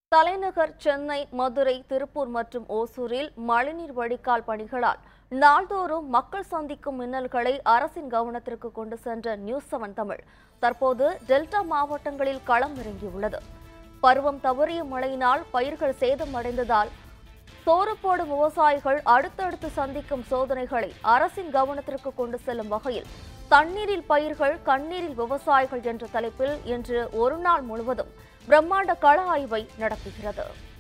தலைநகர் சென்னை மதுரை திருப்பூர் மற்றும் ஓசூரில் மழைநீர் வடிகால் பணிகளால் நாள்தோறும் மக்கள் சந்திக்கும் மின்னல்களை அரசின் கவனத்திற்கு கொண்டு சென்ற நியூஸ் செவன் தமிழ் தற்போது டெல்டா மாவட்டங்களில் களம் இறங்கியுள்ளது பருவம் தவறிய மழையினால் பயிர்கள் சேதமடைந்ததால் சோறு போடும் விவசாயிகள் அடுத்தடுத்து சந்திக்கும் சோதனைகளை அரசின் கவனத்திற்கு கொண்டு செல்லும் வகையில் தண்ணீரில் பயிர்கள் கண்ணீரில் விவசாயிகள் என்ற தலைப்பில் இன்று ஒரு நாள் முழுவதும் பிரம்மாண்ட கள ஆய்வை நடத்துகிறது